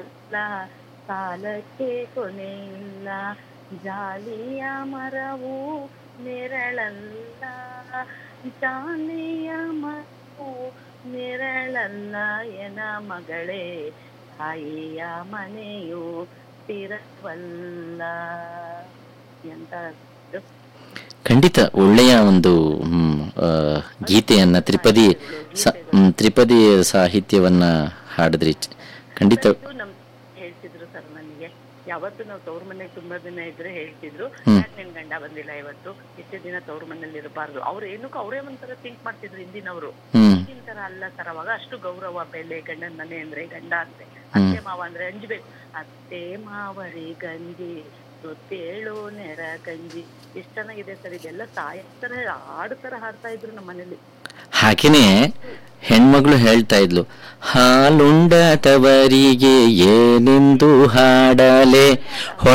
ನೆರಳಲ್ಲ ಸಾಲಕ್ಕೆ ಕೊನೆಯಿಲ್ಲ ಜಾಲಿಯ ಮರವು ನೆರಳಲ್ಲ ಜಾಲಿಯ ಮರವು ನೆರಳಲ್ಲ ಎನ ಮಗಳೇ ತಾಯಿಯ ಮನೆಯು ಸ್ಥಿರವಲ್ಲ ಎಂತ ಖಂಡಿತ ಒಳ್ಳೆಯ ಒಂದು ಹ್ಮ್, ಆ, ಗೀತೆಯನ್ನ ತ್ರಿಪದಿ ಸ- ಹ್ಮ್, ತ್ರಿಪದಿ ಸಾಹಿತ್ಯವನ್ನ ಹಾಡಿದ್ರಿ ಚ- ಖಂಡಿತ ಇದು ನಮ್ ಹೇಳ್ತಿದ್ರು ಸರ್ ನನಗೆ ಯಾವತ್ತು ನಾವು ತವ್ರ ಮನೆಗೆ ತುಂಬಾ ದಿನ ಇದ್ರೆ ಹೇಳ್ತಿದ್ರು ಹ್ಮ್. ಯಾಕೆ ನಿನ್ ಗಂಡ ಬಂದಿಲ್ಲ ಇವತ್ತು ಇಷ್ಟು ದಿನ ತವ್ರ ಮನೇಲಿ ಇರಬಾರ್ದು ಅವ್ರು ಏನಕ್ಕೂ ಅವರೇ ಒಂಥರ ಥಿಂಕ್ ಮಾಡ್ತಿದ್ರು ಹಿಂದಿನವರು ಹ್ಮ್ ಈಗಿನ ತರ ಅಲ್ಲ ಸರ್ ಅವಾಗ ಅಷ್ಟು ಗೌರವ ಬೆಲೆ ಗಂಡನ ಮನೆ ಅಂದ್ರೆ ಗಂಡ ಅಂದ್ರೆ ಅತ್ತೆ ಮಾವ ಅಂದ್ರೆ ಅಂಜ್ಬೇಕು ಅತ್ತೆ ಮಾವರಿ ಗಂಜಿ ಸುತ್ತೇಳು ನೆರ ಗಂಜಿ ಎಷ್ಟ್ ಚೆನ್ನಾಗಿದೆ ಸರ್ ಇದೆಲ್ಲ ಸಾಯತ್ತರ ಹಾಡು ತರ ಹಾಡ್ತಾ ಇದ್ರು ನಮ್ಮ ಮನೇಲಿ ಹಾಗೇನೆ ಹೆಣ್ಮಗಳು ಹೇಳ್ತಾ ಇದ್ಲು ಹಾಲುಂಡ ತವರಿಗೆ ಏನೆಂದು ಹಾಡಲೆ